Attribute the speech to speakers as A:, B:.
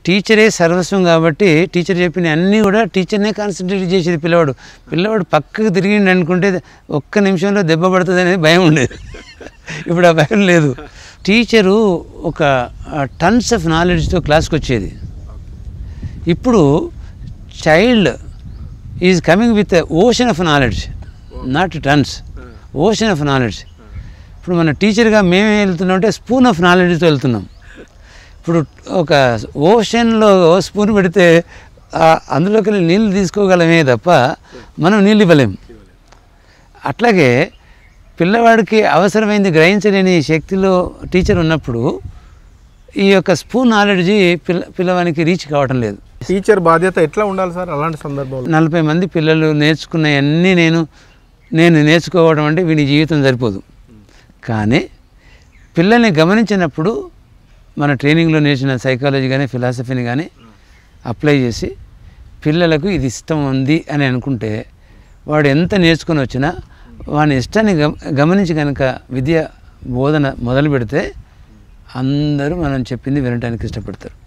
A: టీచరే సర్వస్వం కాబట్టి టీచర్ చెప్పిన అన్నీ కూడా టీచర్నే కాన్సన్ట్రేట్ చేసేది పిల్లవాడు పిల్లవాడు పక్కకు తిరిగిండి అనుకుంటే ఒక్క నిమిషంలో దెబ్బ పడుతుంది అనేది భయం ఉండేది ఇప్పుడు ఆ భయం లేదు టీచరు ఒక టన్స్ ఆఫ్ నాలెడ్జ్తో క్లాస్కి వచ్చేది ఇప్పుడు child is coming with ocean of knowledge not tons ocean of knowledge ఇప్పుడు మన టీచర్గా మేమే వెళ్తున్నాం అంటే స్పూన్ ఆఫ్ నాలెడ్జ్తో వెళ్తున్నాం ఇప్పుడు ఒక ఓషన్లో స్పూన్ పెడితే ఆ- అందులోకి వెళ్ళి నీళ్ళు తీసుకోగలమే తప్ప మనం నీళ్ళు ఇవ్వలేం అట్లాగే పిల్లవాడికి అవసరమైంది గ్రహించలేని శక్తిలో టీచర్ ఉన్నప్పుడు ఈ యొక్క స్పూన్ నాలెడ్జ్ పిల్ల పిల్లవానికి రీచ్ కావటం లేదు
B: టీచర్ బాధ్యత ఎట్లా ఉండాలి సార్ అలాంటి సందర్భంలో
A: నలభై మంది పిల్లలు నేర్చుకున్నవన్నీ నేను నేను నేర్చుకోవడం అంటే వీని జీవితం సరిపోదు కానీ పిల్లల్ని గమనించినప్పుడు మన ట్రైనింగ్లో నేర్చిన సైకాలజీ కానీ ఫిలాసఫీని కానీ అప్లై చేసి పిల్లలకు ఇది ఇష్టం ఉంది అని అనుకుంటే వాడు ఎంత నేర్చుకొని వచ్చినా వాని ఇష్టాన్ని గమ గమనించి కనుక విద్య బోధన మొదలు పెడితే అందరూ మనం చెప్పింది వినడానికి ఇష్టపడతారు